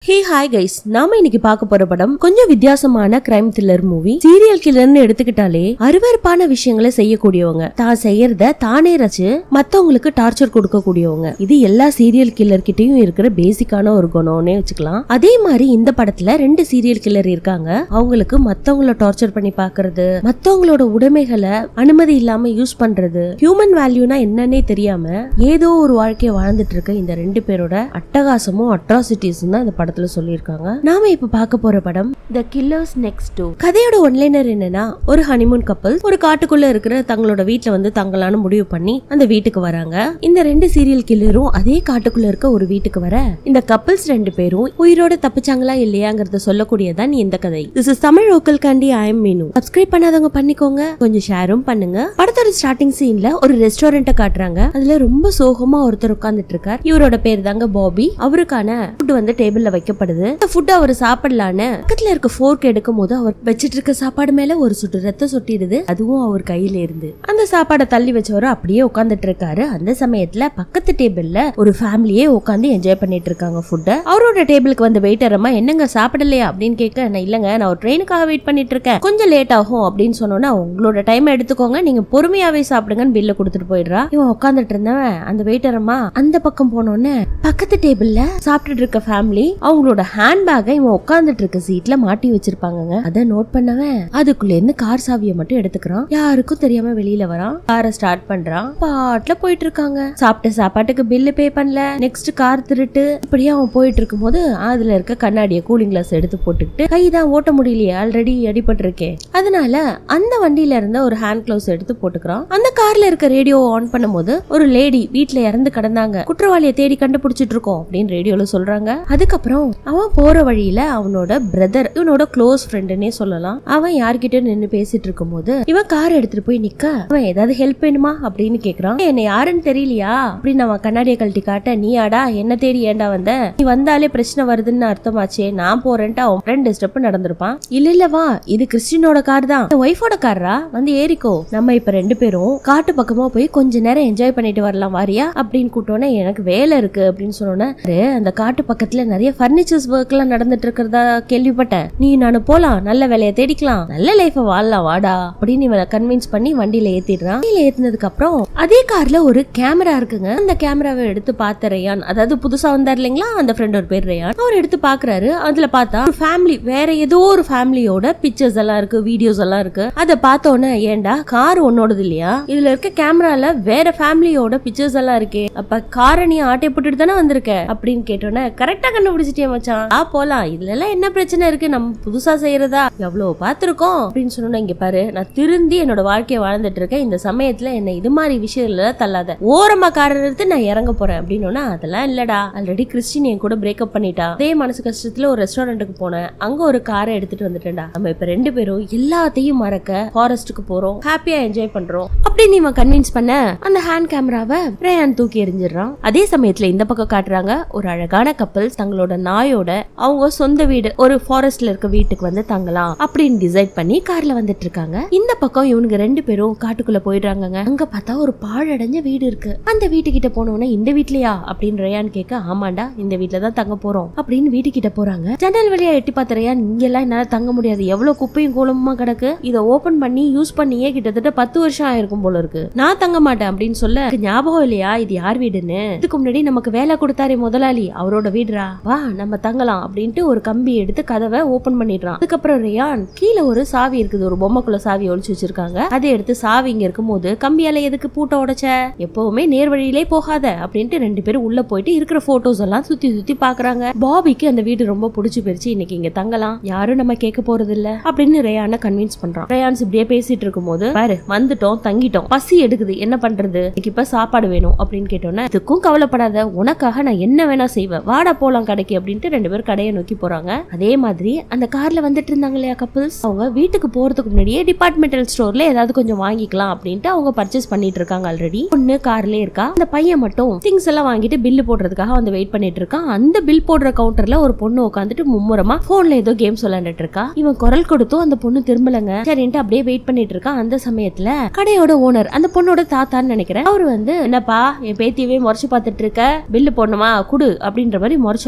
hey hi guys நாம இன்னைக்கு பார்க்க போற படம் கொஞ்சம் வித்தியாசமான கிரைம் த்ரில்லர் மூவி சீரியல் கில்லர்னு எடுத்துக்கிட்டாலே அருவருப்பான விஷயங்களை செய்யக்கூடியவங்க தான் செய்யறத தானே ரச்சு மத்தவங்களுக்கு டார்ச்சர் கொடுக்கக்கூடியவங்க இது எல்லா சீரியல் கில்லர் கிட்டயும் இருக்கிற பேசிக்கான ஒரு குணம்னே வச்சுக்கலாம் அதே மாதிரி இந்த படத்துல ரெண்டு சீரியல் கில்லர் இருக்காங்க அவங்களுக்கு மத்தவங்கள டார்ச்சர் பண்ணி பாக்குறது மத்தவங்களோட உடைமைகளை அனுமதி இல்லாம யூஸ் பண்றது ஹியூமன் வேல்யூனா என்னன்னே தெரியாம ஏதோ ஒரு வாழ்க்கைய வாழ்ந்துட்டு இருக்க இந்த ரெண்டு பேரோட அட்டகாசமும் அட்ராசிட்டிஸும் தான் இந்த படத்துல சொல்லியிருக்காங்க நாம இப்ப பார்க்க போற படம் த கில்லர்ஸ் நெக்ஸ்ட் டூ கதையோட ஒன்லைனர் என்னன்னா ஒரு ஹனிமூன் கப்பல் ஒரு காட்டுக்குள்ள இருக்கிற தங்களோட வீட்ல வந்து தங்கலான்னு முடிவு பண்ணி அந்த வீட்டுக்கு வராங்க இந்த ரெண்டு சீரியல் கில்லரும் அதே காட்டுக்குள்ள இருக்க ஒரு வீட்டுக்கு வர இந்த கப்பல்ஸ் ரெண்டு பேரும் உயிரோட தப்பிச்சாங்களா இல்லையாங்கிறத சொல்லக்கூடியதான் இந்த கதை திஸ் இஸ் தமிழ் லோக்கல் காண்டி ஐ எம் மீனு சப்ஸ்கிரைப் பண்ணாதவங்க பண்ணிக்கோங்க கொஞ்சம் ஷேரும் பண்ணுங்க படத்தோட ஸ்டார்டிங் சீன்ல ஒரு ரெஸ்டாரண்ட்டை காட்டுறாங்க அதுல ரொம்ப சோகமா ஒருத்தர் உட்கார்ந்துட்டு இருக்கார் இவரோட பேர் தாங்க பாபி அவருக்கான ஃபுட் வந்து டேபிள்ல வைக்கப்படுது இந்த ஃபுட் அவர் சாப்பிடலான்னு பக்கத்துல இருக்க ஃபோர்க் எடுக்கும் போது அவர் வச்சிட்டு இருக்க சாப்பாடு மேல ஒரு சுட்டு ரத்தம் சொட்டிடுது அதுவும் அவர் கையில இருந்து அந்த சாப்பாடை தள்ளி வச்சவரு அப்படியே உட்கார்ந்துட்டு இருக்காரு அந்த சமயத்துல பக்கத்து டேபிள்ல ஒரு ஃபேமிலியே உட்காந்து என்ஜாய் பண்ணிட்டு இருக்காங்க ஃபுட்டை அவரோட டேபிளுக்கு வந்த வெயிட்டர் அம்மா என்னங்க சாப்பிடலையா அப்படின்னு கேட்க நான் இல்லங்க நான் ஒரு ட்ரெயினுக்காக வெயிட் பண்ணிட்டு இருக்கேன் கொஞ்சம் லேட் ஆகும் அப்படின்னு சொன்னோன்னா உங்களோட டைம் எடுத்துக்கோங்க நீங்க பொறுமையாவே சாப்பிடுங்கன்னு பில்ல கொடுத்துட்டு போயிடுறா இவன் உட்காந்துட்டு இருந்தவன் அந்த வெயிட்டர் அம்மா அந்த பக்கம் போனோன்னு பக்கத்து டேபிள்ல சாப்பிட்டுட்டு இருக்க ஃபேமிலி அவங்களோட ஹேண்ட்பேக்கை இவன் உட்காந்துட்டு இருக்க சீட்ல மாட்டி வச்சிருப்பாங்கங்க அதை நோட் பண்ணவன் அதுக்குள்ள இருந்து கார் சாவியை மட்டும் எடுத்துக்கிறான் யாருக்கும் தெரியாம வெளியில வரான் காரை ஸ்டார்ட் பண்றான் பாட்டுல போயிட்டு இருக்காங்க சாப்பிட்ட சாப்பாட்டுக்கு பில்லு பே பண்ணல நெக்ஸ்ட் கார் திருட்டு இப்படியே அவன் போயிட்டு இருக்கும்போது அதுல இருக்க கண்ணாடியை கூலிங் கிளாஸ் எடுத்து போட்டுக்கிட்டு கைதான் ஓட்ட முடியலையே ஆல்ரெடி அடிபட்டிருக்கேன் அதனால அந்த வண்டியில இருந்த ஒரு ஹேண்ட் க்ளவுஸ் எடுத்து போட்டுக்கிறான் அந்த கார்ல இருக்க ரேடியோ ஆன் பண்ணும்போது ஒரு லேடி வீட்ல இறந்து கிடந்தாங்க குற்றவாளியை தேடி கண்டுபிடிச்சிட்டு இருக்கோம் அப்படின்னு ரேடியோல சொல்றாங்க அதுக்கப்புறம் அவன் போற வழியில அவனோட பிரதர் இவனோட க்ளோஸ் ஃப்ரெண்டுன்னே சொல்லலாம் அவன் யார்கிட்ட நின்னு பேசிட்டு இருக்கும்போது இவன் கார் எடுத்துட்டு போய் நிக்க அவன் ஏதாவது ஹெல்ப் வேணுமா அப்படின்னு கேக்குறான் என்ன யாருன்னு தெரியலையா அப்படின்னு அவன் கண்ணாடியை கழட்டி காட்ட நீயாடா என்ன தேடி ஏன்டா வந்த நீ வந்தாலே பிரச்சனை வருதுன்னு அர்த்தமாச்சே நான் போறேன்ட்டு அவன் ஃப்ரெண்ட் ஸ்டெப் நடந்திருப்பான் இல்ல இல்ல வா இது கிறிஸ்டினோட கார் தான் ஒய்ஃபோட காரா வந்து ஏறிக்கோ நம்ம இப்ப ரெண்டு பேரும் காட்டு பக்கமா போய் கொஞ்ச நேரம் என்ஜாய் பண்ணிட்டு வரலாம் வாரியா அப்படின்னு கூட்டோன்னே எனக்கு வேலை இருக்கு அப்படின்னு சொன்னோன்னே "அரே, அந்த காட்டு பக்கத்துல நிறைய பர்னிச்சர்ஸ் ஒர்க் எல்லாம் நடந்துட்டு இருக்கிறதா கேள்விப்பட்டேன் நீ நானு போலாம் நல்ல வேலையை தேடிக்கலாம் நல்ல லைஃப வாழலாம் வாடா அப்படின்னு இவனை கன்வின்ஸ் பண்ணி வண்டியில ஏத்திடுறான் வண்டியில ஏத்தினதுக்கு அப்புறம் அதே கார்ல ஒரு கேமரா இருக்குங்க அந்த கேமராவை எடுத்து பார்த்த ரேயான் அதாவது புதுசா வந்தார் இல்லைங்களா அந்த ஃப்ரெண்ட் ஒரு பேர் ரேயான் அவர் எடுத்து பாக்குறாரு அதுல பார்த்தா ஒரு ஃபேமிலி வேற ஏதோ ஒரு ஃபேமிலியோட பிக்சர்ஸ் எல்லாம் இருக்கு வீடியோஸ் எல்லாம் இருக்கு அதை பார்த்தோன்னே ஏன்டா கார் உன்னோடது இல்லையா இதுல இருக்க கேமரால வேற ஃபேமிலியோட பிக்சர்ஸ் எல்லாம் இருக்கே அப்ப காரை நீ ஆட்டை போட்டுட்டு தானே வந்திருக்க அப்படின்னு கேட்டோன்னே கரெக்டா கண்டுபிடிச்சிட்டே மச்சான் ஆ போலாம் இதுல எல்லாம் என்ன பிரச்சனை இருக்கு நம்ம புதுசா செய்யறதா எவ்வளவு பார்த்திருக்கோம் அப்படின்னு சொன்னா இங்க பாரு நான் திருந்தி என்னோட வாழ்க்கையை வாழ்ந்துட்டு இருக்கேன் இந்த சமயத்துல என்ன இது மாதிரி விஷயத்துல தள்ளாத ஓரமா காரை நிறுத்து நான் இறங்க போறேன் அப்படின்னு அதெல்லாம் இல்லடா ஆல்ரெடி கிறிஸ்டின் என் கூட பிரேக்கப் பண்ணிட்டா அதே மனசு கஷ்டத்துல ஒரு ரெஸ்டாரண்ட்டுக்கு போனேன் அங்க ஒரு காரை எடுத்துட்டு வந்துட்டேன்டா நம்ம இப்ப ரெண்டு பேரும் எல்லாத்தையும் மறக்க ஃபாரஸ்ட்டுக்கு போறோம் ஹாப்பியா என்ஜாய் பண்றோம் அப்படின்னு இவன் கன்வின்ஸ் பண்ண அந்த ஹேண்ட் கேமராவை ரேயான் தூக்கி எறிஞ்சிடுறான் அதே சமயத்துல இந்த பக்கம் காட்டுறாங்க ஒரு அழகான கப்பல்ஸ் தங்களோட நாயோட அவங்க சொந்த வீடு ஒரு ஃபாரஸ்ட்ல இருக்க வீட்டுக்கு வந்து தங்கலாம் அப்படின்னு டிசைட் பண்ணி கார்ல வந்துட்டு இருக்காங்க இந்த பக்கம் இவனுங்க ரெண்டு பேரும் காட்டுக்குள்ள போயிடுறாங்கங்க அங்க பார்த்தா ஒரு பாழடைஞ்ச வீடு இருக்கு அந்த வீட்டுக்கிட்ட போனோம்னா இந்த வீட்லயா அப்படின்னு ரேயான் கேட்க ஆமாண்டா இந்த வீட்ல தான் தங்க போறோம் அப்படின்னு வீட்டுக்கிட்ட போறாங்க ஜன்னல் வழியா எட்டி பார்த்த ரேயான் இங்க எல்லாம் என்னால தங்க முடியாது எவ்வளவு குப்பையும் கோலமுமா கிடக்கு இதை ஓபன் பண்ணி யூஸ் பண்ணியே கிட்டத்தட்ட பத்து வருஷம் ஆயிருக்கும் போல இருக்கு நான் தங்க மாட்டேன் அப்படின்னு சொல்ல "எனக்கு ஞாபகம் இல்லையா இது யார் வீடுன்னு இதுக்கு முன்னாடி நமக்கு வேலை கொடுத்தாரே முதலாளி அவரோட வீடுடா வா நம்ம தங்கலாம் அப்படின்ட்டு ஒரு கம்பி எடுத்து கதவை ஓபன் பண்ணிடுறான் அதுக்கப்புறம் ரியான் கீழே ஒரு சாவி இருக்குது ஒரு பொம்மைக்குள்ள சாவி ஒளிச்சு வச்சிருக்காங்க அதை எடுத்து சாவி இங்க இருக்கும்போது கம்பியால எதுக்கு பூட்ட உடைச்ச எப்பவுமே நேர் வழியிலே போகாத அப்படின்ட்டு ரெண்டு பேரும் உள்ள போயிட்டு இருக்கிற போட்டோஸ் எல்லாம் சுத்தி சுத்தி பாக்குறாங்க பாபிக்கு அந்த வீடு ரொம்ப பிடிச்சு போயிருச்சு இன்னைக்கு இங்க தங்கலாம் யாரும் நம்ம கேட்க போறது இல்ல அப்படின்னு ரேயான கன்வின்ஸ் பண்றான் ரேயான்ஸ் இப்படியே பேசிட்டு இருக்கும்போது பாரு வந்துட்டோம் தங்கிட்டோம் பசி எடுக்குது என்ன பண்றது எனக்கு இப்ப சாப்பாடு வேணும் அப்படின்னு கேட்டோன்னே இதுக்கும் கவலைப்படாத உனக்காக நான் என்ன வேணா செய்வேன் வாடா போலாம் கடைக்கு அப்படின்ட்டு ரெண்டு பேரும் கடையை நோக்கி போறாங்க அதே மாதிரி அந்த கார்ல வந்துட்டு இருந்தாங்க இல்லையா கப்பிள்ஸ் அவங்க வீட்டுக்கு போறதுக்கு முன்னாடியே டிபார்ட்மெண்டல் ஸ்டோர்ல ஏதாவது கொஞ்சம் வாங்கிக்கலாம் அப்படின்ட்டு அவங்க பர்ச்சேஸ் பண்ணிட்டு இருக்காங்க ஆல்ரெடி பொண்ணு கார்ல இருக்கா அந்த பையன் மட்டும் திங்ஸ் எல்லாம் வாங்கிட்டு பில்லு போடுறதுக்காக வந்து வெயிட் பண்ணிட்டு இருக்கான் அந்த பில் போடுற கவுண்டர்ல ஒரு பொண்ணு உட்காந்துட்டு மும்முரமா போன்ல ஏதோ கேம்ஸ் விளையாண்டுட்டு இருக்கா இவன் குரல் கொடுத்தும் அந்த பொண்ணு திரும்பலங்க சரின்ட்டு அப்படியே வெயிட் பண்ணிட்டு இருக்கான் அந்த சமயத்துல கடையோட ஓனர் அந்த பொண்ணோட தாத்தான்னு நினைக்கிறேன் அவரு வந்து என்னப்பா என் பேத்தியவே முறைச்சு பார்த்துட்டு இருக்க பில்லு போடணுமா குடு அப்படின்ற மாதிரி முறைச்ச மாதிரியே கேக்குறாரு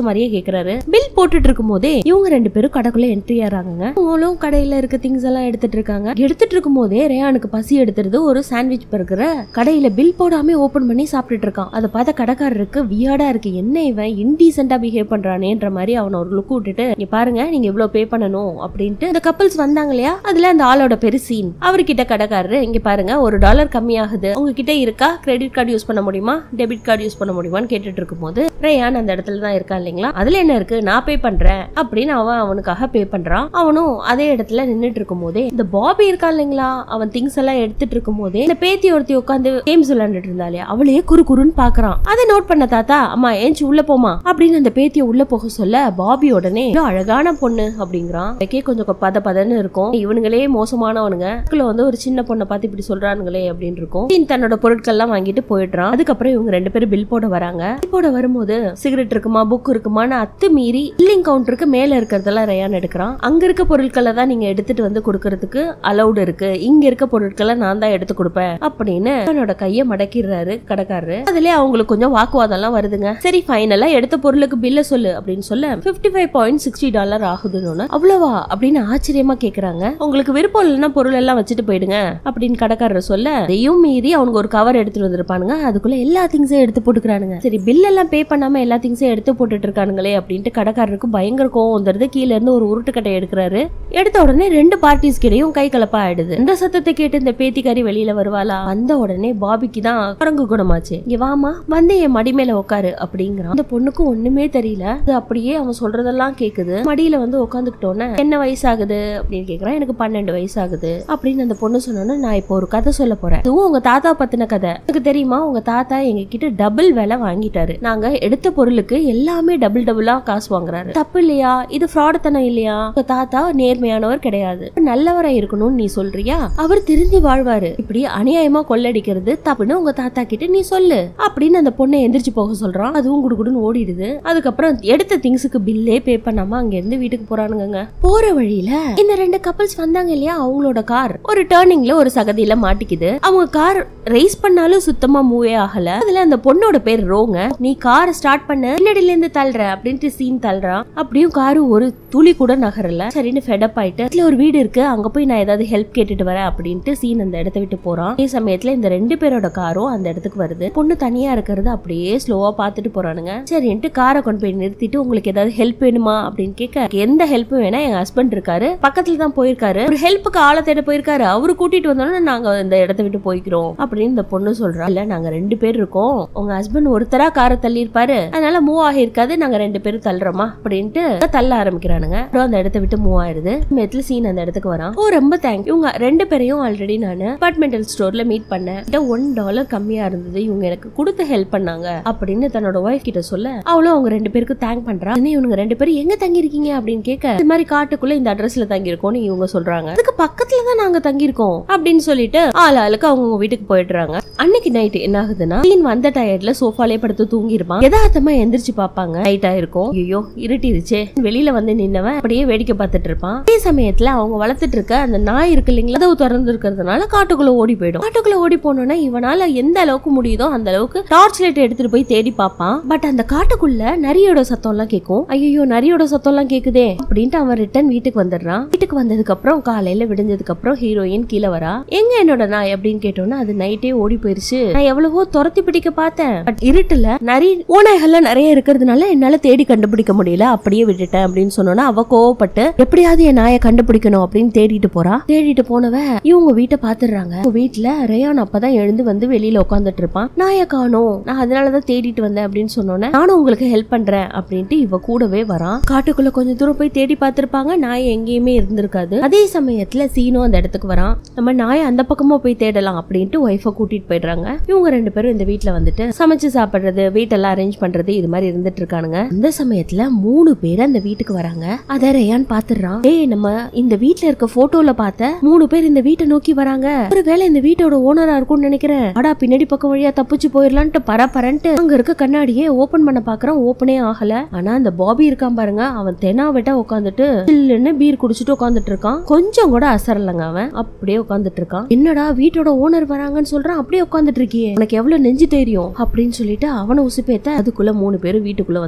வைக்கிறாரு பில் போட்டுட்டு இருக்கும் போதே இவங்க ரெண்டு பேரும் கடைக்குள்ள என்ட்ரி ஆறாங்க அவங்களும் கடையில இருக்க திங்ஸ் எல்லாம் எடுத்துட்டு இருக்காங்க எடுத்துட்டு இருக்கும் போதே ரேயானுக்கு பசி எடுத்துறது ஒரு சாண்ட்விச் பர்கரை கடையில பில் போடாம ஓபன் பண்ணி சாப்பிட்டுட்டு இருக்கான் அதை பார்த்த கடைக்காரருக்கு வியாடா இருக்கு என்ன இவன் இன்டீசென்டா பிஹேவ் பண்றானேன்ற மாதிரி அவனை ஒரு லுக் விட்டுட்டு இங்க பாருங்க நீங்க இவ்வளவு பே பண்ணணும் அப்படின்ட்டு இந்த கப்பல்ஸ் வந்தாங்க இல்லையா அதுல அந்த ஆளோட பெரு சீன் அவர்கிட்ட கடைக்காரரு இங்க பாருங்க ஒரு டாலர் கம்மியாகுது உங்ககிட்ட இருக்கா கிரெடிட் கார்டு யூஸ் பண்ண முடியுமா டெபிட் கார்டு யூஸ் பண்ண முடியுமான்னு கேட்டுட்டு இருக்கும்போது ரேயான் அந்த இடத்துல தான் இருக்கான் இல்லைங்களா அதுல என்ன இருக்கு நான் பே பண்றேன் அப்படின்னு அவன் அவனுக்காக பே பண்றான் அவனும் அதே இடத்துல நின்னுட்டு இருக்கும் போதே இந்த பாபி இருக்கான் இல்லைங்களா அவன் திங்ஸ் எல்லாம் எடுத்துட்டு இருக்கும் போதே இந்த பேத்தி ஒருத்தி உட்காந்து கேம்ஸ் விளையாண்டுட்டு இருந்தாலே அவளையே குறு குறுன்னு பாக்குறான் அதை நோட் பண்ண தாத்தா அம்மா ஏஞ்சி உள்ள போமா அப்படின்னு அந்த பேத்திய உள்ள போக சொல்ல பாபி உடனே "இவ்வளவு அழகான பொண்ணு அப்படிங்கிறான் எனக்கே கொஞ்சம் பத பதன்னு இருக்கும் இவனுங்களே மோசமானவனுங்க இதுல வந்து ஒரு சின்ன பொண்ணை பார்த்து இப்படி சொல்றானுங்களே அப்படின்னு இருக்கும் சீன் தன்னோட பொருட்கள் எல்லாம் வாங்கிட்டு போயிடுறான் அதுக்கப்புறம் இவங்க ரெண்டு பேரும் பில் போட வராங்க பில் போட வரும்போது சிகரெட் இருக்குமா புக் இருக்குமான்னு அத்து மீறி பில்லிங் கவுண்டருக்கு மேல இருக்கிறதெல்லாம் ரயான் எடுக்கிறான் அங்க இருக்க பொருட்களை தான் நீங்க எடுத்துட்டு வந்து கொடுக்கறதுக்கு அலௌடு இருக்கு இங்க இருக்க பொருட்களை நான் தான் எடுத்து கொடுப்பேன் அப்படின்னு அவனோட கைய மடக்கிடுறாரு கடைக்காரரு அதுலயே அவங்களுக்கு கொஞ்சம் வாக்குவாதம் எல்லாம் வருதுங்க சரி ஃபைனலா எடுத்த பொருளுக்கு பில்ல சொல்லு அப்படின்னு சொல்ல 55.60 ஃபைவ் பாயிண்ட் சிக்ஸ்டி டாலர் ஆகுதுன்னு அவ்வளவா அப்படின்னு ஆச்சரியமா கேக்குறாங்க உங்களுக்கு விருப்பம் இல்லைன்னா பொருள் எல்லாம் வச்சுட்டு போயிடுங்க அப்படின்னு கடைக்காரர் சொல்ல அதையும் மீறி அவங்க ஒரு கவர் எடுத்துட்டு வந்திருப்பானுங்க அதுக்குள்ள எல்லா திங்ஸையும் எடுத்து போட்டுக்கிறானுங்க சரி பில் எல்லாம் பே பண்ணாம எல்லா திங்ஸையும் எடுத்து போட்டுட்டு இருக்கானுங்களே அப்படின்ட்டு கடைக்காரருக்கு பயங்கர கோவம் வந்துருது கீழ இருந்து ஒரு உருட்டுக்கட்டை எடுக்கிறாரு எடுத்த உடனே ரெண்டு பார்ட்டிஸ் கிடையும் கை கலப்பா ஆயிடுது இந்த சத்தத்தை கேட்டு இந்த பேத்திக்காரி வெளியில வருவாளா வந்த உடனே பாபிக்கு தான் குரங்கு குணமாச்சு இங்க வாமா வந்து என் மடி மேல உட்காரு அப்படிங்கிறான் அந்த பொண்ணுக்கு ஒண்ணுமே தெரியல அது அப்படியே அவன் சொல்றதெல்லாம் கேக்குது மடியில வந்து உட்காந்துக்கிட்டோன்னே என்ன வயசாகுது அப்படின்னு கேக்குறான் எனக்கு பன்னெண்டு வயசாகுது அப்படின்னு அந்த பொண்ணு சொன்னோன்னு நான் இப்போ ஒரு கதை சொல்ல போறேன் இதுவும் உங்க தாத்தா பத்தின கதை எனக்கு தெரியுமா உங்க தாத்தா எங்க கிட்ட டபுள் விலை வாங்கிட்டாரு நாங்க எடுத்த பொருளுக்கு எல்லாமே டபுள் டபுளா காசு வாங்குறாரு தப்பு இல்லையா இது ஃப்ராடுத்தனம் இல்லையா உங்க தாத்தா நேர்மையானவர் கிடையாது நல்லவரா இருக்கணும்னு நீ சொல்றியா அவர் திருந்தி வாழ்வாரு இப்படி அநியாயமா கொள்ளடிக்கிறது தப்புன்னு உங்க தாத்தா கிட்ட நீ சொல்லு அப்படின்னு அந்த பொண்ணை எந்திரிச்சு போக சொல்றான் அதுவும் குடுகுடுன்னு ஓடிடுது அதுக்கப்புறம் எடுத்த திங்ஸுக்கு பில்லே பே பண்ணாம அங்க இருந்து வீட்டுக்கு போறானுங்க போற வழியில இந்த ரெண்டு கப்பல்ஸ் வந்தாங்க இல்லையா அவங்களோட கார் ஒரு டேர்னிங்ல ஒரு சகதியில மாட்டிக்குது அவங்க கார் ரேஸ் பண்ணாலும் சுத்தமா மூவே ஆகல அதுல அந்த பொண்ணோட பேர் ரோங்க நீ கார் ஸ்டார்ட் பண்ண பின்னாடில இருந்து தள்ளுற அப்படின்ட்டு சீன் தள்ளுறான் அப்படியும் காரு ஒரு துளி கூட நகரல சரின்னு ஃபெடப் ஆயிட்டு இதுல ஒரு வீடு இருக்கு அங்க போய் நான் ஏதாவது ஹெல்ப் கேட்டுட்டு வரேன் அப்படின்ட்டு சீன் அந்த இடத்த விட்டு போறான் அதே சமயத்துல இந்த ரெண்டு பேரோட காரும் அந்த இடத்துக்கு வருது பொண்ணு தனியா இருக்கிறது அப்படியே ஸ்லோவா பாத்துட்டு போறானுங்க சரின்ட்டு காரை கொண்டு போய் நிறுத்திட்டு உங்களுக்கு ஏதாவது ஹெல்ப் வேணுமா அப்படின்னு கேட்க எந்த ஹெல்ப்பும் வேணா எங்க ஹஸ்பண்ட் இருக்காரு பக்கத்துல தான் போயிருக்காரு ஒரு ஹெல்ப்புக்கு ஆளை தேட போயிருக்காரு அவரு கூட்டிட்டு வந்தோம்னா நாங்க இந்த இடத்த விட்டு போய்க்கிறோம் அப்படின்னு இந்த பொண்ணு சொல்றா இல்ல நாங்க ரெண்டு பேர் இருக்கோம் உங்க ஹஸ்பண்ட் ஒருத்தரா காரை தள்ளி இருப்பாரு அதனால மூவ் ஆகிருக்காது நாங்க ரெண்டு பேரும் தள்ளுறோமா அப்படின்ட்டு தள்ள ஆரம்பிக்கிறானுங்க அப்புறம் அந்த இடத்த விட்டு மூவ் ஆயிருது மெத்தில் சீன் அந்த இடத்துக்கு வரான் ஓ ரொம்ப தேங்க் இவங்க ரெண்டு பேரையும் ஆல்ரெடி நான் டிபார்ட்மெண்டல் ஸ்டோர்ல மீட் பண்ணேன் ஒன் டாலர் கம்மியா இருந்தது இவங்க எனக்கு கொடுத்து ஹெல்ப் பண்ணாங்க அப்படின்னு தன்னோட ஒய்ஃப் கிட்ட சொல்ல அவளும் அவங்க ரெண்டு பேருக்கு தேங்க் பண்றா இன்னும் இவங்க ரெண்டு பேரும் எங்க தங்கி இருக்கீங்க அப்படின்னு கேட்க இந்த மாதிரி காட்டுக்குள்ள இந்த அட்ரஸ்ல தங்கி இருக்கோம்னு இவங்க சொல்றாங்க அதுக்கு பக்கத்துல தான் நாங்க தங்கி இருக்கோம் அப்படின்னு சொல்லிட்டு ஆள் ஆளுக்கு அவங்க வீட்டுக்கு போயிடுறாங்க அன்னைக்கு நைட் என்ன ஆகுதுன்னா சீன் வந்த டயர்ட்ல சோஃபாலே படுத்து தூங்கிருப்பான் யதார்த்தமா எந்திரிச்சு பாப்பாங்க நைட் ஆயிருக்கும் ஐயோ இருட்டிருச்சே வெளியில வந்து நின்னவன் அப்படியே வேடிக்கை பார்த்துட்டு இருப்பான் அதே சமயத்துல அவங்க வளர்த்துட்டு இருக்க அந்த நாய் இருக்கு இல்லைங்களா கதவு திறந்து இருக்கிறதுனால காட்டுக்குள்ள ஓடி போயிடும் காட்டுக்குள்ள ஓடி போனோம்னா இவனால எந்த அளவுக்கு முடியுதோ அந்த அளவுக்கு டார்ச் லைட் எடுத்துட்டு போய் தேடி பார்ப்பான் பட் அந்த காட்டுக்குள்ள நரியோட சத்தம் எல்லாம் கேட்கும் ஐயோ நரியோட சத்தம் எல்லாம் கேக்குதே அப்படின்ட்டு அவன் ரிட்டர்ன் வீட்டுக்கு வந்துடுறான் வீட்டுக்கு வந்ததுக்கு அப்புறம் காலையில விடிஞ்சதுக்கு அப்புறம் ஹீரோயின் கீழே வரா எங்க என்னோட நாய் அப்படின்னு கேட்டோம்னா அது நைட்டே ஓடி போயிருச்சு நான் எவ்வளவோ துரத்தி பிடிக்க பார்த்தேன் பட் இருட்டுல நரி ஓநாய்கள்லாம் நிறைய இருக்கிறதுனால என்னால தேடி கண்டுபிடிக்க முடியல அப்படியே விட்டுட்டேன் அப்படின்னு சொன்னோன்னா அவ கோவப்பட்டு எப்படியாவது என் நாயை கண்டுபிடிக்கணும் அப்படின்னு தேடிட்டு போறா தேடிட்டு போனவ இவங்க வீட்டை பாத்துடுறாங்க இவங்க வீட்டுல ரேயான் அப்பதான் எழுந்து வந்து வெளியில உட்காந்துட்டு இருப்பான் நாயை காணோம் நான் அதனாலதான் தேடிட்டு வந்தேன் அப்படின்னு சொன்னோன்னே நானும் உங்களுக்கு ஹெல்ப் பண்றேன் அப்படின்ட்டு இவ கூடவே வரான் காட்டுக்குள்ள கொஞ்சம் தூரம் போய் தேடி பார்த்திருப்பாங்க நாய் எங்கேயுமே இருந்திருக்காது அதே சமயத்துல சீனும் அந்த இடத்துக்கு வரான் நம்ம நாயை அந்த பக்கமா போய் தேடலாம் அப்படின்ட்டு ஒய்ஃபை கூட்டிட்டு போயிடுறாங்க இவங்க ரெண்டு பேரும் இந்த வீட்ல வந்துட்டு சமைச்சு சாப்பிடுறது வீட்டெல்லாம் அரேஞ்ச் பண்றது இது மாதிரி இருந்துட்டு இருக்கானுங்க அந்த சமயத்துல மூணு பேர் அந்த வீட்டுக்கு வராங்க அத ரேயான் பாத்துறான் ஏய் நம்ம இந்த வீட்ல இருக்க போட்டோல பார்த்த மூணு பேர் இந்த வீட்டை நோக்கி வராங்க ஒருவேளை இந்த வீட்டோட ஓனரா இருக்கும்னு நினைக்கிறேன் அடா பின்னாடி பக்கம் வழியா தப்பிச்சு போயிடலான்ட்டு பரபரன்ட்டு அங்க இருக்க கண்ணாடியே ஓபன் பண்ண பாக்குறான் ஓபனே ஆகல ஆனா அந்த பாபி இருக்கான் பாருங்க அவன் தெனாவெட்டா உட்காந்துட்டு சில்லுன்னு பீர் குடிச்சிட்டு உட்காந்துட்டு இருக்கான் கொஞ்சம் கூட அசரலங்க அவன் அப்படியே உட்காந்துட்டு இருக்கான் என்னடா வீட்டோட ஓனர் வராங்கன்னு சொல்றான் அப்படியே உட்காந்துட்டு இருக்கியே உனக்கு எவ்வளவு நெஞ்சு தைரியம் அப்படின்னு சொல்லிட்டு அவனை உசுப்பேத்த அதுக்குள்ள மூணு பேரும் வீட்டுக்குள்ள வந்துடுறாங்க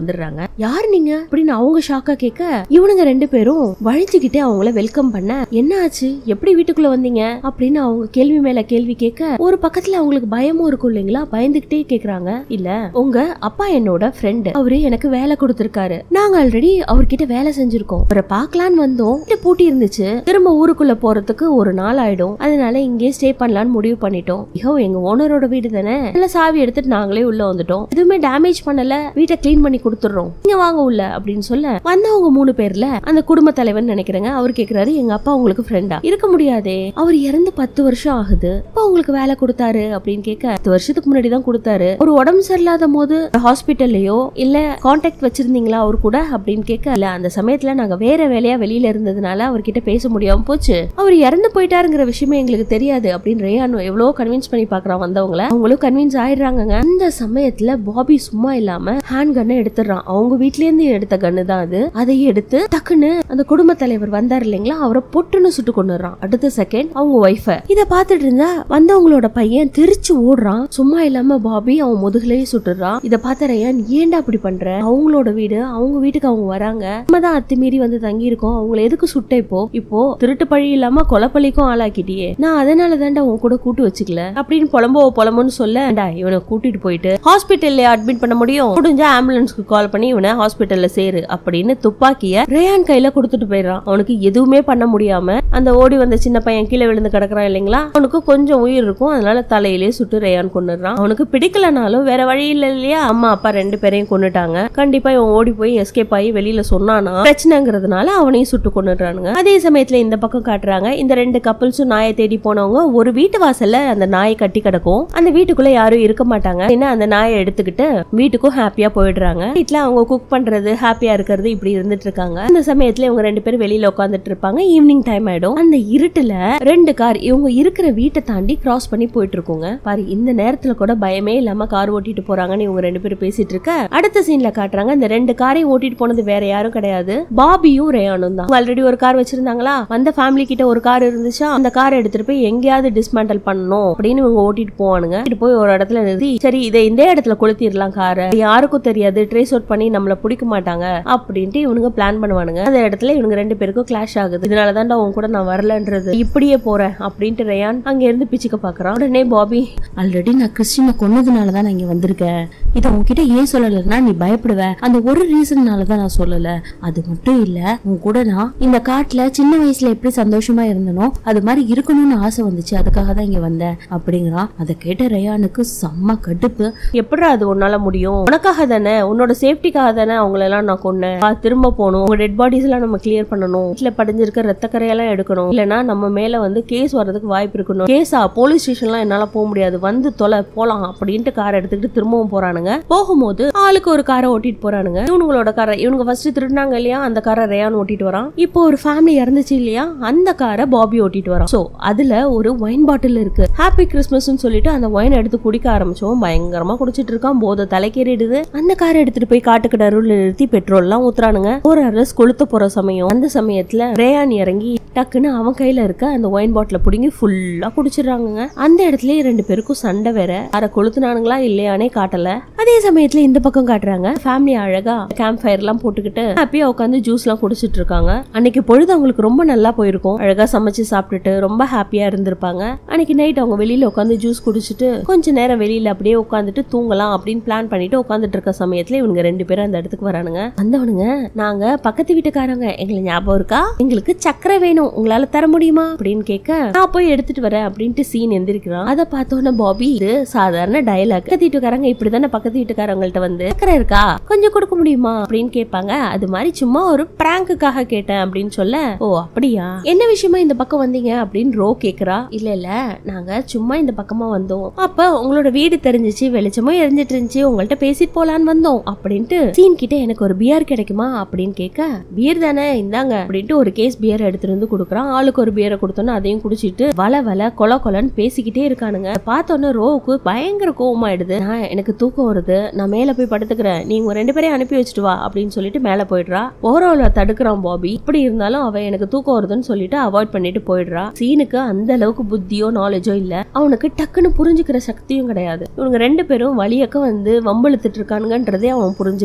யார் நீங்க அப்படின்னு அவங்க ஷாக்கா கேட்க இவனுங்க ரெண்டு பேரும் வழிச்சுக்கிட்டே அவங்கள வெல்கம் பண்ண என்ன ஆச்சு எப்படி வீட்டுக்குள்ள வந்தீங்க அப்படின்னு அவங்க கேள்வி மேல கேள்வி கேட்க ஒரு பக்கத்துல அவங்களுக்கு பயமும் இருக்கும் இல்லைங்களா பயந்துகிட்டே கேக்குறாங்க இல்ல உங்க அப்பா என்னோட ஃப்ரெண்டு அவரு எனக்கு வேலை கொடுத்திருக்காரு நாங்க ஆல்ரெடி அவர்கிட்ட வேலை செஞ்சிருக்கோம் அவரை பார்க்கலான்னு வந்தோம் வீட்டு பூட்டி இருந்துச்சு திரும்ப ஊருக்குள்ள போறதுக்கு ஒரு நாள் ஆயிடும் அதனால இங்கே ஸ்டே பண்ணலாம்னு முடிவு பண்ணிட்டோம் ஐயோ எங்க ஓனரோட வீடு தானே நல்ல சாவி எடுத்துட்டு நாங்களே உள்ள வந்துட்டோம் எதுவுமே டேமேஜ் பண்ணல வீட்டை க்ளீன் பண்ணி கொடுத்துடுறோம் நீங்க வாங்க உள்ள அப்படின்னு சொல்ல வந்தவங்க மூணு பேர்ல அந்த குடும்ப தலைவன் நினைக்கிறேங்க அவர் கேக்குறாரு எங்க அப்பா உங்களுக்கு ஃப்ரெண்டா இருக்க முடியாதே அவர் இறந்து பத்து வருஷம் ஆகுது அப்பா உங்களுக்கு வேலை கொடுத்தாரு அப்படின்னு கேட்க பத்து வருஷத்துக்கு முன்னாடி தான் கொடுத்தாரு ஒரு உடம்பு சரியில்லாத போது ஹாஸ்பிட்டல்லையோ இல்ல கான்டாக்ட் வச்சிருந்தீங்களா அவர் கூட அப்படின்னு கேட்க இல்ல அந்த சமயத்துல நாங்க வேற வேலையா வெளியில இருந்ததுனால அவர்கிட்ட பேச முடியாம போச்சு அவர் இறந்து போயிட்டாருங்கிற விஷயமே எங்களுக்கு தெரியாது அப்படின்னு ரேயான் எவ்வளவு கன்வின்ஸ் பண்ணி பாக்குறான் வந்தவங்கள அவங்களும் கன்வின்ஸ் ஆயிடுறாங்கங்க அந்த சமயத்துல பாபி சும்மா இல்லாம ஹேண்ட் கன்னை எடுத்துடுறான் அவங்க வீட்ல இருந்து எடுத்த கன்னு தான் அது அதை எடுத்து டக்குன்னு அந்த குடும்ப தலைவர் வந்தார் இல்லைங்களா அவரை பொட்டுன்னு சுட்டு கொண்டுறான் அடுத்த செகண்ட் அவங்க ஒய்ஃப இத பாத்துட்டு இருந்தா வந்தவங்களோட பையன் திருச்சு ஓடுறான் சும்மா இல்லாம பாபி அவன் முதுகுலயே சுட்டுறான் இத பார்த்த ரேயான் ஏன்டா அப்படி பண்ற அவங்களோட வீடு அவங்க வீட்டுக்கு அவங்க வராங்க நம்ம தான் அத்துமீறி வந்து தங்கி இருக்கோம் அவங்கள எதுக்கு சுட்ட இப்போ இப்போ திருட்டு பழி இல்லாம கொலைப்பள்ளிக்கும் ஆளாக்கிட்டியே நான் அதனால தான்டா உன் கூட கூட்டு வச்சுக்கல அப்படின்னு புலம்போ புலம்புன்னு சொல்ல "டா, இவனை கூட்டிட்டு போயிட்டு ஹாஸ்பிட்டல்ல அட்மிட் பண்ண முடியும் முடிஞ்சா ஆம்புலன்ஸ்க்கு கால் பண்ணி இவனை ஹாஸ்பிட்டல்ல சேரு அப்படின்னு துப்பாக்கிய ரேயான் கையில கொடுத்துட்டு போயிடுறான் அவனுக்கு எதுவுமே பண்ண முடியாம அந்த ஓடி வந்த சின்ன பையன் கீழே விழுந்து கிடக்குறான் இல்லைங்களா அவனுக்கு கொஞ்சம் உயிர் இருக்கும் அதனால தலையிலே சுட்டு ரேயான் கொண்டுறான் அவனுக்கு பிடிக்கலனாலும் வேற வழி இல்ல இல்லையா அம்மா அப்பா ரெண்டு பேரையும் கொண்டுட்டாங்க கண்டிப்பா இவன் ஓடி போய் எஸ்கேப் ஆகி வெளியில சொன்னானா பிரச்சனைங்கிறதுனால அவனையும் சுட்டு கொண்டுறானுங்க அதே சமயத்துல இந்த பக்கம் காட்டுறாங்க இந்த ரெண்டு கப்பல்ஸும் நாயை தேடி போனவங்க ஒரு வீட்டு வாசல்ல அந்த நாயை கட்டி கிடக்கும் அந்த வீட்டுக்குள்ள யாரும் இருக்க மாட்டாங்க என்ன அந்த நாயை எடுத்துக்கிட்டு வீட்டுக்கும் ஹாப்பியா போயிடுறாங்க வீட்டுல அவங்க குக் பண்றது ஹாப்பியா இருக்கிறது இப்படி இருந்துட்டு இருக்காங்க அந்த சமயத்துல இவங்க ரெண்டு பேரும் வெளியில உட்காந்துட்டு இருப்பாங்க ஈவினிங் டைம் ஆயிடும் அந்த இருட்டுல ரெண்டு கார் இவங்க இருக்கிற வீட்டை தாண்டி கிராஸ் பண்ணி போயிட்டு இருக்குங்க பாரு இந்த நேரத்துல கூட பயமே இல்லாம கார் ஓட்டிட்டு போறாங்கன்னு இவங்க ரெண்டு பேரும் பேசிட்டு இருக்க அடுத்த சீன்ல காட்டுறாங்க இந்த ரெண்டு காரையும் ஓட்டிட்டு போனது வேற யாரும் கிடையாது பாபியும் ரேயானும் தான் ஆல்ரெடி ஒரு கார் வச்சிருந்தாங்களா வந்த ஃபேமிலி கிட்ட ஒரு கார் இருந்துச்சா அந்த காரை எடுத்துட்டு போய் எங்கேயாவது டிஸ்மேண்டல் பண்ணணும் அப்படின்னு இவங்க ஓட்டிட்டு போவானுங்க இது போய் ஒரு இடத்துல நிறுத்தி சரி இதை இந்த இடத்துல கொளுத்திடலாம் காரை யாருக்கும் தெரியாது ட்ரேஸ் அவுட் பண்ணி நம்மள பிடிக்க மாட்டாங்க அப்படின்ட்டு இவனுங்க பிளான் பண்ணுவானுங்க அந்த இடத்துல இவனுங்க ரெண்டு பேருக்கும் கிளாஷ் ஆகுது இதனால தான்டா உன் கூட நான் வரலன்றது இப்படியே போறேன் அப்படின்ட்டு ரயான் அங்க இருந்து பிச்சுக்க பாக்குறான் உடனே பாபி ஆல்ரெடி நான் கிறிஸ்டினை கொன்னதுனால தான் நான் இங்க வந்திருக்கேன் இதை உன்கிட்ட ஏன் சொல்லலைன்னா நீ பயப்படுவ அந்த ஒரு ரீசன்னால தான் நான் சொல்லல அது மட்டும் இல்ல உன் கூட நான் இந்த காட்டுல சின்ன வயசுல எப்படி சந்தோஷமா இருந்தனோ அது மாதிரி இருக்கணும்னு ஆசை வந்துச்சு அதுக்காக தான் இங்க வந்தேன் அப்படிங்கிறான் அதை கேட்ட ரயானுக்கு செம்ம கடுப்பு எப்படிடா அது உன்னால முடியும் உனக்காக தானே உன்னோட சேஃப்டிக்காக தானே அவங்கள எல்லாம் நான் கொன்னேன் வா, திரும்ப போகணும் உங்க டெட் பாடிஸ் எல்லாம் நம்ம கிளியர் பண்ணணும் வீட்டுல படிஞ்சிருக்க ரத்த கரையெல்லாம் எடுக்கணும் இல்லனா நம்ம மேல வந்து கேஸ் வர்றதுக்கு வாய்ப்பு இருக்கணும் கேஸா போலீஸ் ஸ்டேஷன்லாம் என்னால போக முடியாது வந்து தொலை போலாம் அப்படின்ட்டு கார் எடுத்துக்கிட்டு திரும்பவும் போறானுங்க போகும்போது ஆளுக்கு ஒரு காரை ஓட்டிட்டு போறானுங்க இவனுங்களோட காரை இவனுங்க ஃபர்ஸ்ட் திருடினாங்க இல்லையா அந்த காரை ரேயான் ஓட்டிட்டு வரான் இப்போ ஒரு ஃபேமிலி இறந்துச்சு இல்லையா அந்த காரை பாபி ஓட்டிட்டு வரான் சோ அதுல ஒரு ஒயின் பாட்டில் இருக்கு ஹாப்பி கிறிஸ்மஸ்னு சொல்லிட்டு அந்த ஒயின் எடுத்து குடிக்க ஆரம்பிச்சோம் பயங்கரமா குடிச்சிட்டு இருக்கான் போதை தலைக்கேறிடுது அந்த காரை எடுத்துட்டு போய் காட்டுக்கு நடுவுல நிறுத்தி பெட்ரோல் எல்லாம் ஊத்துறானுங்க ஒரு அரஸ் கொளுத்த போற சமயம் அந்த சமயத்துல ரேயான் இறங்கி டக்குன்னு அவன் கையில இருக்க அந்த ஒயின் பாட்டில புடுங்கி ஃபுல்லா குடிச்சிடுறாங்க அந்த இடத்துலயே ரெண்டு பேருக்கும் சண்டை வேற அரை கொளுத்துனானுங்களா இல்லையானே காட்டல அதே சமயத்துல இந்த பக்கம் காட்டுறாங்க ஃபேமிலி அழகா கேம்ப் ஃபயர் எல்லாம் போட்டுக்கிட்டு ஹாப்பியா உட்காந்து ஜூஸ் எல்லாம் குடிச்சிட்டு இருக்காங்க அன்னைக்கு பொழுது அவங்களுக்கு ரொம்ப நல்லா போயிருக்கும் அழகா சமைச்சு சாப்பிட்டுட்டு ரொம்ப ஹாப்பியா இருந்திருப்பாங்க அன்னைக்கு நைட் அவங்க வெளியில உட்காந்து ஜூஸ் குடிச்சிட்டு கொஞ்ச நேரம் வெளியில அப்படியே உட்காந்துட்டு தூங்கலாம் அப்படின்னு பிளான் பண்ணிட்டு உட்காந்துட்டு இருக்க சமயத்துல இவங்க ரெண்டு பேரும் அந்த இடத்துக்கு வரானுங்க வந்தவனுங்க நாங்க பக்கத்து வீட்டுக்காரங்க எங்களுக்கு ஞாபகம் இருக்கா எங்களுக்கு சக்கரை வேணும் உங்களால தர முடியுமா அப்படின்னு கேட்க நான் போய் எடுத்துட்டு வரேன் அப்படின்ட்டு சீன் எந்திரிக்கிறான் அதை பார்த்தோன்னே பாபி இது சாதாரண டயலாக் பக்கத்து வீட்டுக்காரங்க இப்படிதானே பக்கத்து வீட்டுக்காரங்கள்ட்ட வந்து சக்கரை இருக்கா கொஞ்சம் கொடுக்க முடியுமா அப்படின்னு கேட்பாங்க அது மாதிரி சும்மா ஒரு பிராங்குக்காக கேட்டேன் அப்படின்னு சொல்ல ஓ அப்படியா என்ன விஷயமா இந்த பக்கம் வந்தீங்க அப்படின்னு ரோ கேக்குறா இல்ல இல்ல நாங்க சும்மா இந்த பக்கமா வந்தோம் அப்ப உங்களோட வீடு தெரிஞ்சிச்சு வெளிச்சமும் எரிஞ்சிட்டு இருந்துச்சு உங்கள்ட்ட பேசிட்டு போலான்னு வந்தோம் அப்படின்ட்டு சீன் கிட்ட எனக்கு ஒரு பியர் கிடைக்குமா அப்படின்னு கேட்க பியர் தானே இந்தாங்க அப்படின்ட்டு ஒரு கேஸ் பியர் எடுத்துட்டு வந்து கொடுக்குறான் ஆளுக்கு ஒரு பியரை கொடுத்தோன்னு அதையும் குடிச்சிட்டு வள வள கொல கொலன்னு பேசிக்கிட்டே இருக்கானுங்க பார்த்தோன்னே ரோவுக்கு பயங்கர கோவமாயிடுது நான் எனக்கு தூக்கம் வருது நான் மேல போய் படுத்துக்கிறேன் நீங்க ரெண்டு பேரையும் அனுப்பி வச்சுட்டு வா அப்படின்னு சொல்லிட்டு மேல போயிடுறா ஓரவள தடுக்கிறான் பாபி இப்படி இருந்தாலும் அவன் எனக்கு தூக்கம் வருதுன்னு சொல்லிட்டு அவாய்ட் பண்ணிட்டு போயிடுறா சீனுக்கு அந்த அளவுக்கு புத்தியோ நாலேஜோ இல்ல அவனுக்கு டக்குன்னு புரிஞ்சுக்கிற சக்தியும் கிடையாது இவங்க ரெண்டு பேரும் வழியக்க வந்து வம்பிழுத்துட்டு இருக்கானுங்கன்றதே அவன் புரிஞ்சுக்கல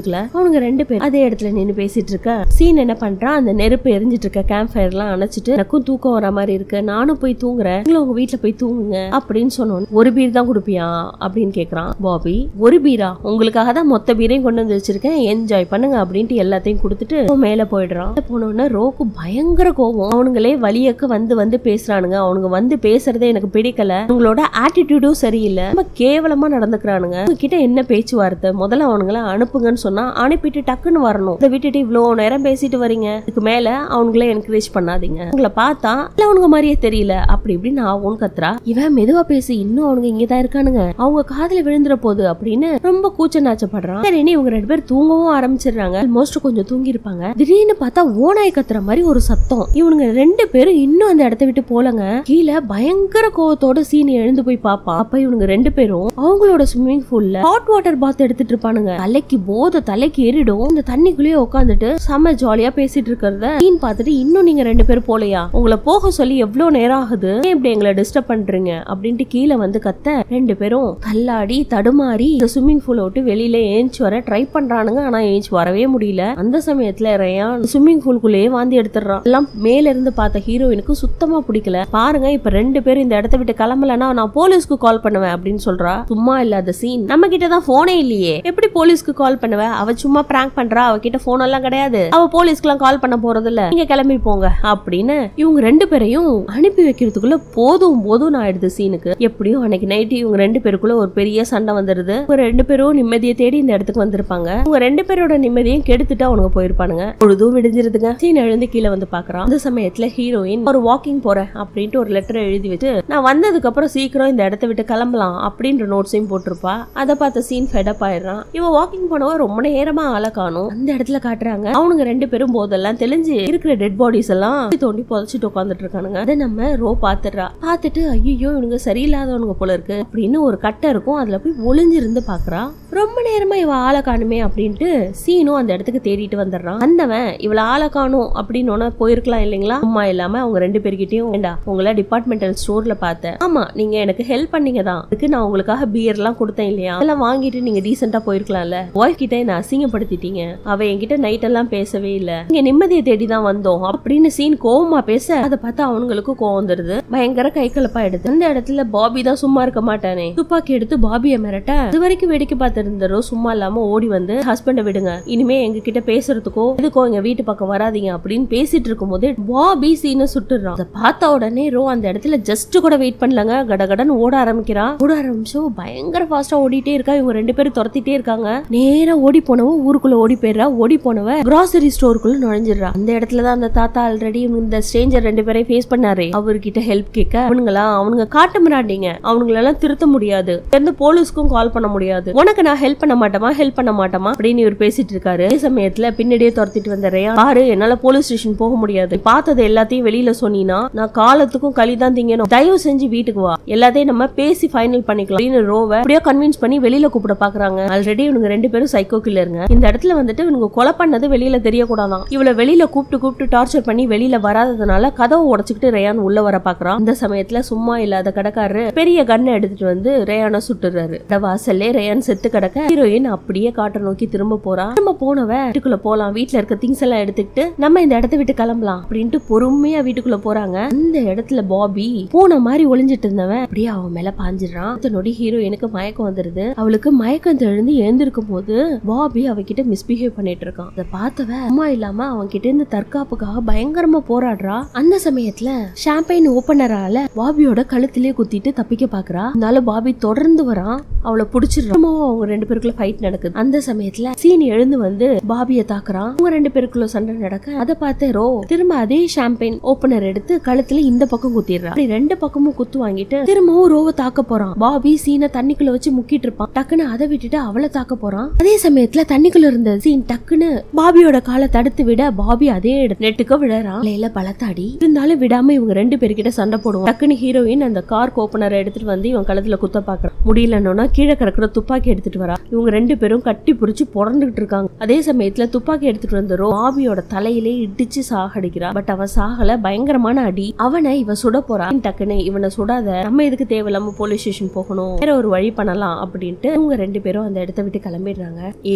புரிஞ்சுக்கல அவனுங்க ரெண்டு பேரும் அதே இடத்துல நின்னு பேசிட்டு இருக்க சீன் என்ன பண்றான் அந்த நெருப்பு எரிஞ்சிட்டு இருக்க கேம்ப் ஃபயர் எல்லாம் அணைச்சிட்டு எனக்கும் தூக்கம் வர மாதிரி இருக்கு நானும் போய் தூங்குறேன் நீங்களும் உங்க வீட்டுல போய் தூங்குங்க அப்படின்னு சொன்னோம் ஒரு பீர் தான் கொடுப்பியா அப்படின்னு கேக்குறான் பாபி ஒரு பீரா உங்களுக்காக தான் மொத்த பீரையும் கொண்டு வந்து வச்சிருக்கேன் என்ஜாய் பண்ணுங்க அப்படின்ட்டு எல்லாத்தையும் கொடுத்துட்டு அவன் மேல போயிடுறான் மேல போனோடனே ரோக்கு பயங்கர கோவம் அவனுங்களே வழியக்க வந்து வந்து பேசுறானுங்க அவனுங்க வந்து பேசுறதே எனக்கு பிடிக்கல அவங்களோட ஆட்டிடியூடும் சரியில்லை ரொம்ப கேவலமா நடந்துக்கிறானுங்க அவங்க கிட்ட என்ன பேச்சுவார்த்தை முதல்ல அவனுங்கள அனுப்புங்கன்னு சொன்னா அனுப்பிட்டு டக்குன்னு வரணும் இதை விட்டுட்டு இவ்வளவு நேரம் பேசிட்டு வரீங்க இதுக்கு மேல அவனுங்கள என்கரேஜ் பண்ணாதீங்க உங்களை பார்த்தா இல்ல அவனுங்க மாதிரியே தெரியல அப்படி இப்படின்னு ஆகும்னு கத்துறா இவன் மெதுவா பேசி இன்னும் அவனுங்க இங்கதான் இருக்கானுங்க அவங்க காதுல விழுந்துற போகுது அப்படின்னு ரொம்ப கூச்ச நாச்சப்படுறான் சரின்னு இவங்க ரெண்டு பேர் தூங்கவும் ஆரம்பிச்சிடுறாங்க ஆல்மோஸ்ட் கொஞ்சம் தூங்கி இருப்பாங்க திடீர்னு பார்த்தா ஓனாய் கத்துற மாதிரி ஒரு சத்தம் இவனுங்க ரெண்டு பேரும் இன்னும் அந்த இடத்த விட்டு போலங்க கீழே பயங்கர கோவத்தோட சீனி எழுந்து போய் பாப்பான் அப்ப இவனுங்க ரெண்டு பேரும் அவங்களோட ஸ்விம்மிங் பூல்ல ஹாட் வாட்டர் பாத் எடுத்துட்டு இருப்பானுங்க தலைக்கு போத தலைக்கு ஏறிடும் இந்த தண்ணிக்குள்ளேயே உட்காந்துட்டு செம்ம ஜாலியா பேசிட்டு இருக்கிறத சீன் பார்த்துட்டு இன்னும் நீங்க ரெண்டு பேரும் போலையா உங்களை போக சொல்லி எவ்வளவு நேரம் ஆகுது ஏன் இப்படி எங்களை டிஸ்டர்ப் பண்றீங்க அப்படின்ட்டு கீழே வந்து கத்த ரெண்டு பேரும் தள்ளாடி தடுமாறி இந்த ஸ்விம்மிங் பூலை விட்டு வெளியில ஏஞ்சி வர ட்ரை பண்றானுங்க ஆனா ஏஞ்சி வரவே முடியல அந்த சமயத்துல ரயான் ஸ்விம்மிங் பூலுக்குள்ளேயே வாந்தி எடுத்துடுறான் எல்லாம் மேல இருந்து பார்த்த ஹீரோயினுக்கு சுத்தமா பிடிக்கல பாருங்க இப்ப ரெண்டு பேரும் இந்த இடத்த விட்டு கிளம்பலன்னா நான் போலீஸ்க்கு கால் பண்ணுவேன் அப்படின்னு சொல்றா சும்மா இல்லாத சீன் நம்ம கிட்ட தான் போனே இல்லையே எப்படி போலீஸ்க்கு கால் பண்ணுவ அவ சும்மா பிராங்க் பண்றா அவ கிட்ட போன் எல்லாம் கிடையாது அவ போலீஸ்க்குலாம் கால் பண்ண போறது இல்ல நீங்க கிளம்பி போங்க அப்படின்னு இவங்க ரெண்டு பேரையும் அனுப்பி வைக்கிறதுக்குள்ள போதும் போதும் ஆயிடுது சீனுக்கு எப்படியும் அன்னைக்கு நைட்டு இவங்க ரெண்டு பேருக்குள்ள ஒரு பெரிய சண்டை வந்துருது இவங்க ரெண்டு பேரும் நிம்மதியை தேடி இந்த இடத்துக்கு வந்திருப்பாங்க இவங்க ரெண்டு பேரோட நிம்மதியும் கெடுத்துட்டு அவனுங்க போயிருப்பானுங்க பொழுதும் விடிஞ்சிருதுங்க சீன் எழுந்து கீழே வந்து பாக்குறான் அந்த சமயத்துல ஹீரோயின் ஒரு வாக்கிங் போறேன் அப்படின்ட்டு ஒரு லெட்டர் எழுதி வச்சு நான் வந்ததுக்கு அப்புறம் சீக்கிரம் இந்த இடத்த விட்டு கிளம்பலாம் அப்படின்ற நோட்ஸையும் போட்டிருப்பா அதை பார்த்த சீன் ஃபெடப் ஆயிடுறான் இவன் வாக்கிங் போனவ ரொம்ப நேரமா ஆளை காணும் அந்த இடத்துல காட்டுறாங்க அவனுங்க ரெண்டு பேரும் போதெல்லாம் தெளிஞ்சு இருக்கிற டெட் பாடிஸ் எல்லாம் தோண்டி புதைச்சிட்டு உட்காந்துட்டு இருக்கானுங்க அதை நம்ம ரோ பாத்துடுறா பார்த்துட்டு ஐயோ இவனுங்க சரியில்லாதவனுங்க போல இருக்கு அப்படின்னு ஒரு கட்டை இருக்கும் அதுல போய் ஒளிஞ்சிருந்து பாக்குறா ரொம்ப நேரமா இவ ஆளை காணுமே அப்படின்ட்டு சீனும் அந்த இடத்துக்கு தேடிட்டு வந்துடுறான் வந்தவன் இவள ஆளை காணும் அப்படின்னு ஒன்னு போயிருக்கலாம் இல்லைங்களா அம்மா இல்லாம அவங்க ரெண்டு பேர்கிட்டயும் வேண்டா உங்களை டிபார்ட்மெண்டல் ஸ்டோர்ல பார்த்தேன் ஆமா நீங்க எனக்கு ஹெல்ப் பண்ணீங்க தான் அதுக்கு நான் உங்களுக்காக பியர் எல்லாம் கொடுத்தேன் இல்லையா அதெல்லாம் வாங்கிட்டு நீங்க டீசெண்டா போயிருக்கலாம்ல ஒய்ஃப் கிட்ட என்ன அசிங்கப்படுத்திட்டீங்க அவ என்கிட்ட நைட் எல்லாம் பேசவே இல்ல நீங்க நிம்மதியை தேடி தான் வந்தோம் அப்படின்னு சீன் கோவமா பேச அதை பார்த்து அவனுங்களுக்கு கோவம் வந்துருது பயங்கர கை கலப்பாயிடுது அந்த இடத்துல பாபி தான் சும்மா இருக்க மாட்டானே துப்பாக்கி எடுத்து பாபிய மிரட்ட இது வரைக்கும் வேடிக்கை பார்த்திருந்தாரோ சும்மா இல்லாம ஓடி வந்து ஹஸ்பண்ட விடுங்க இனிமே எங்க கிட்ட பேசுறதுக்கோ எதுக்கோ எங்க வீட்டு பக்கம் வராதீங்க அப்படின்னு பேசிட்டு இருக்கும் போது பாபி சீனை சுட்டுறான் அதை பார்த்த உடனே ரோ அந்த இடத்துல ஜஸ்ட் கூட வெயிட் பண்ணலங்க கடகடன்னு ஓட ஆரம்பிக்கிறான் ஓட ஆரம்பிச்சு பயங்கர ஃபாஸ்டா ஓடிட்டே இருக்கா இவங்க ரெண்டு பேரும் துரத்திட்டே இருக்காங்க நேரா ஓடி போனவ ஊருக்குள்ள ஓடி போயிடுறா ஓடி போனவ கிராசரி ஸ்டோருக்குள்ள நுழைஞ்சிடுறா அந்த இடத்துல தான் அந்த தாத்தா ஆல்ரெடி இந்த ஸ்ட்ரேஞ்சர் ரெண்டு பேரையும் ஃபேஸ் பண்ணாரு அவர்கிட்ட ஹெல்ப் கேட்க அவனுங்களா அவனுங்க காட்ட முன்னாடிங்க அவனுங்களெல்லாம் திருத்த முடியாது இருந்து போலீஸ்க்கும் கால் பண்ண முடியாது உனக்கு நான் ஹெல்ப் பண்ண மாட்டோமா ஹெல்ப் பண்ண மாட்டோமா அப்படின்னு இவர் பேசிட்டு இருக்காரு அதே சமயத்துல பின்னாடியே துரத்திட்டு வந்த ரேயா பாரு என்னால போலீஸ் ஸ்டேஷன் போக முடியாது பார்த்தது எல்லாத்தையும் வெளியில சொன்னீங்கன்னா நான் காலத்துக்கும் களி தான் திங்கணும் தயவு செஞ்சு வீட்டுக்கு வா எல்லாத்தையும் நம்ம பேசி ஃபைனல் பண்ணிக்கலாம் அப்படின்னு ரோவை அப்படியே கன்வின்ஸ் பண்ணி வெளியில கூப்பிட பாக்குறாங்க ஆல்ரெடி இவனுங்க ரெண்டு பேரும் சைக்கோ கில்லருங்க இந்த இடத்துல வந்துட்டு இவனுங்க கொலை பண்ணது வெளியில தெரியக்கூடாதான் இவள வெளியில கூப்பிட்டு கூப்பிட்டு டார்ச்சர் பண்ணி வெளியில வராததுனால கதவை உடைச்சுக்கிட்டு ரேயான் உள்ள வர பாக்குறான் இந்த சமயத்துல சும்மா இல்லாத கடைக்காரரு பெரிய கண்ணை எடுத்துட்டு வந்து ரேயானை சுட்டுறாரு இந்த வாசல்லே ரேயான் செத்து கிடக்க ஹீரோயின் அப்படியே காட்டை நோக்கி திரும்ப போறா திரும்ப போனவ வீட்டுக்குள்ள போலாம் வீட்டுல இருக்க திங்ஸ் எல்லாம் எடுத்துக்கிட்டு நம்ம இந்த இடத்த விட்டு கிளம்பலாம் அப்படின்ட்டு பொறுமையா வீட்டுக்குள்ள போறாங்க அந்த இடத்துல பாபி பூனை மாதிரி ஒளிஞ்சிட்டு இருந்தவன் அப்படியே அவன் மேல பாஞ்சிடுறான் அடுத்த நொடி ஹீரோயினுக்கு மயக்கம் வந்துருது அவளுக்கு மயக்கம் தெழுந்து எழுந்திருக்கும் போது பாபி அவகிட்ட மிஸ்பிஹேவ் பண்ணிட்டு இருக்கான் அதை பார்த்தவ அம்மா இல்லாம அவன் கிட்ட இருந்து தற்காப்புக்காக பயங்கரமா போராடுறா அந்த சமயத்துல ஷாம்பைன் ஓபனரால பாபியோட கழுத்திலே குத்திட்டு தப்பிக்க பாக்குறா அதனால பாபி தொடர்ந்து வரான் அவளை புடிச்சிடுறான் திரும்பவும் அவங்க ரெண்டு பேருக்குள்ள ஃபைட் நடக்குது அந்த சமயத்துல சீனி எழுந்து வந்து பாபிய தாக்குறான் அவங்க ரெண்டு பேருக்குள்ள சண்டை நடக்க அதை பார்த்து ரோ திரும்ப அதே ஷாம்பைன் ஓபனர் எடுத்து கழுத்துல இந்த பக்கம் குத்திடுறான் அப்படி ரெண்டு பக்கமும் குத்து வாங்கிட்டு திரும்பவும் ரோவை தாக்க போறான் பாபி சீனை தண்ணிக்குள்ள வச்சு முக்கிட்டு இருப்பான் டக்குன்னு அதை விட்டுட்டு அவளை தாக்க போறான் அதே சமயத்துல தண்ணிக்குள்ள இருந்த சீன் டக்குன்னு பாபியோட காலை தடுத்து விட பாபி அதே இடத்து நெட்டுக்க விழறான் லைல பலத்தாடி இருந்தாலும் விடாம இவங்க ரெண்டு பேர்கிட்ட சண்டை போடுவோம் டக்குன்னு ஹீரோயின் அந்த கார் ஓப்பனரை எடுத்துட்டு வந்து இவன் கழுத்துல குத்த பாக்குறான் முடியலன்னா கீழே கிடக்குற துப்பாக்கி எடுத்துட்டு வரா இவங்க ரெண்டு பேரும் கட்டி புடிச்சு புறந்துகிட்டு இருக்காங்க அதே சமயத்துல துப்பாக்கி எடுத்துட்டு வந்த ரோ பாபியோட தலையிலே இடிச்சு சாகடிக்கிறா பட் அவன் சாகல பயங்கரமான அடி அவனை இவ சுட போறான் டக்குன்னு இவனை சுடாத நம்ம எதுக்கு தேவையில்லாம போலீஸ் ஸ்டேஷன் போகணும் வேற ஒரு வழி பண்ணலாம் அப்படின்ட்டு இவங்க ரெண்டு பேரும் அந்த இடத்த விட்டு கிளம்பிடுறாங்க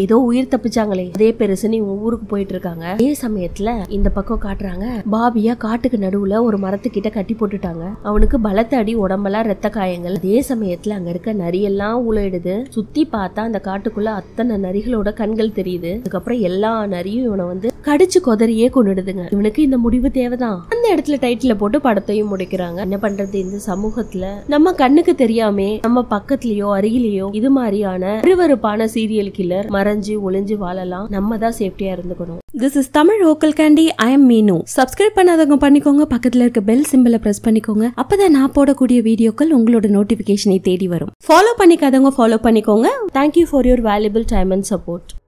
ஏதோ உயிர் தப்பிச்சாங்களே அதே பெருசுன்னு இவங்க ஊருக்கு போயிட்டு இருக்காங்க அதே சமயத்துல இந்த பக்கம் காட்டுறாங்க பாபியா காட்டுக்கு நடுவுல ஒரு மரத்துக்கிட்ட கட்டி போட்டுட்டாங்க அவனுக்கு பலத்த அடி உடம்பெல்லாம் ரத்த காயங்கள் அதே சமயத்துல அங்க இருக்க நரியெல்லாம் ஊழையிடுது சுத்தி பார்த்தா அந்த காட்டுக்குள்ள அத்தனை நரிகளோட கண்கள் தெரியுது அதுக்கப்புறம் எல்லா நரியும் இவனை வந்து கடிச்சு கொதறியே கொண்டுடுதுங்க இவனுக்கு இந்த முடிவு தேவைதான் அந்த இடத்துல டைட்டில போட்டு படத்தையும் முடிக்கிறாங்க என்ன பண்றது இந்த சமூகத்துல நம்ம கண்ணுக்கு தெரியாமே நம்ம பக்கத்துலயோ அருகிலேயோ இது மாதிரியான அருவருப்பான சீரியல் கில்லர் மறைஞ்சு ஒளிஞ்சு வாழலாம் நம்ம தான் சேஃப்டியா இருந்துக்கணும் திஸ் இஸ் தமிழ் ஓக்கல் candy I am Meenu subscribe பண்ணாதவங்க பண்ணிக்கோங்க பக்கத்துல இருக்க பெல் சிம்பிளை பிரஸ் பண்ணிக்கோங்க அப்பதான் நான் போடக்கூடிய வீடியோக்கள் உங்களோட நோட்டிபிகேஷனை தேடி வரும் ஃபாலோ பண்ணிக்காதவங்க ஃபாலோ பண்ணிக்கோங்க thank you for your valuable time and support